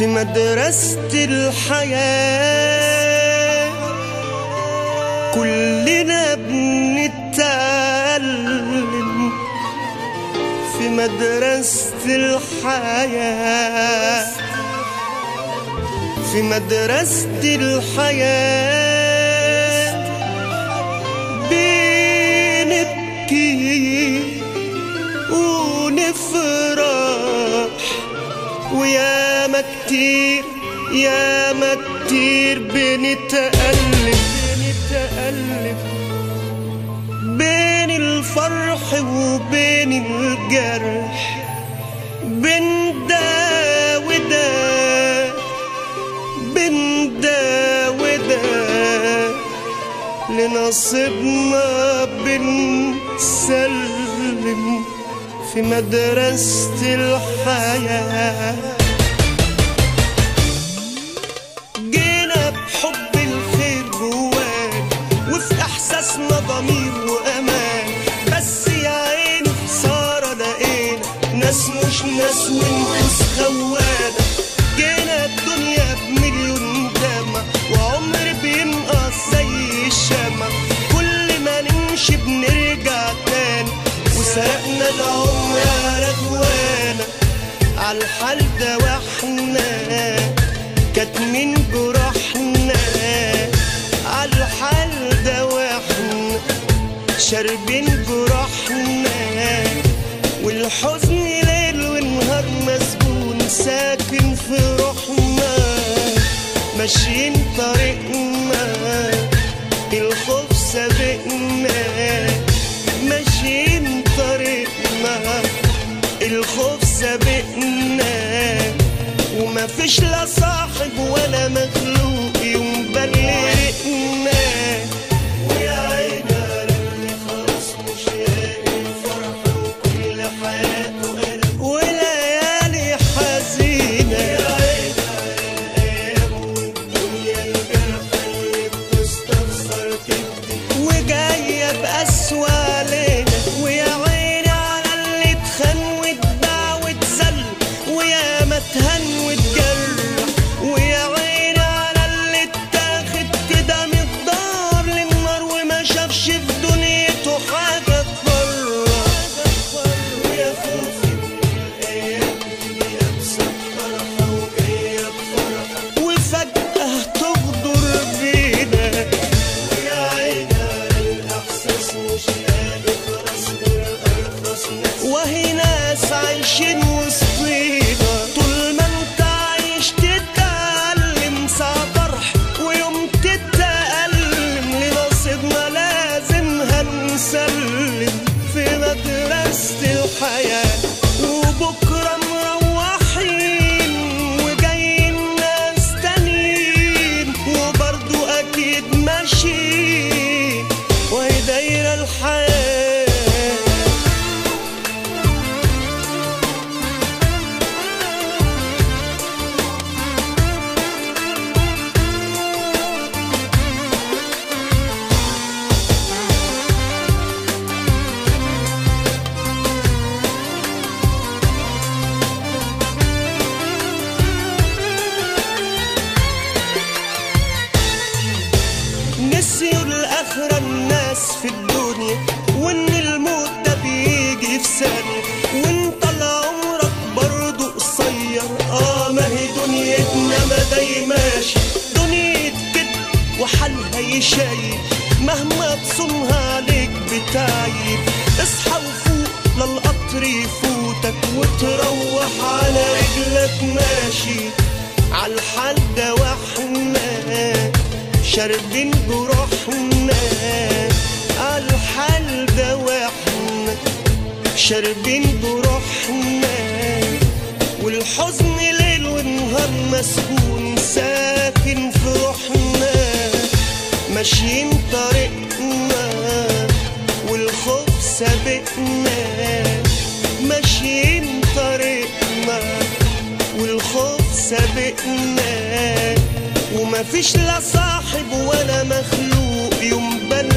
في مدرسة الحياة كلنا بنتعلم في مدرسة الحياة في مدرسة الحياة بنبكي ونفرح وياما كتير ياما كتير بنتألف بنتألف بين الفرح وبين الجرح بين ده وده بين ده وده لنصيبنا بنسلم في مدرسة الحياة جينا بحب الخير جوانا وفي احساسنا ضمير وامان بس يا عيني خساره لقينا ناس مش ناس ونفوس خوانه جينا الدنيا بمليون دمع وعمر بينقص زي الشمع كل ما نمشي بنرجع تاني وسرقنا العمر على جوانا عالحال ده واحنا كاتمين جراحنا عالحال ده واحنا شاربين جراحنا والحزن ليل ونهار مسجون ساكن في روحنا ماشيين طريقنا الخوف سابقنا ماشيين طريقنا الخوف سابقنا وما فيش لا صاحب ولا مخلوق يوم بلغنا ويا عيني على اللي خلاص مش لاقي الفرحة وكل حياته قلق وليالي حزينة يا عيني على الأيام والدنيا الجرحى اللي بتستخسر تبدي وجاية بأسوأ علينا ويا عيني على اللي اتخان واتباع واتذل ويا ما اتهان واتجرح ويا عيني على اللي اتاخد كده من الدار للنار وما شافش في دنيته حاجة تفرح ويا خوفي من الأيام دي أبسط فرحة وجاية بفرحة وفجأة تغدر بينا ويا عيني على الإحساس مش لاقي خلاص غير أرخص ناس وهي ناس عايشين وسطينا طول ما انت عايش تتألم ساعة فرح ويوم تتألم لنصيبنا لازم هنسلم في مدرسة الحياة وبكرة مروحين وجايين ناس تانيين وبرضو أكيد ماشيين وهي دايرة الحياة نسيوا الآخرة الناس في الدنيا وإن الموت ده بيجي في ثانية وإنت لعمرك برضه قصير آه ما هي دنيتنا ما دايماش دنيا كده وحالها يشايب مهما تصونها عليك بتعيب اصحى وفوق للقطر يفوتك وتروح على رجلك ماشي عالحال ده واحنا شاربين جروحنا عالحال ده واحنا شاربين جروحنا والحزن ليل ونهار مسكون ساكن في روحنا ماشيين طريقنا والخوف سابقنا ماشيين طريقنا والخوف سابقنا وما فيش لا صاحب ولا مخلوق يوم بل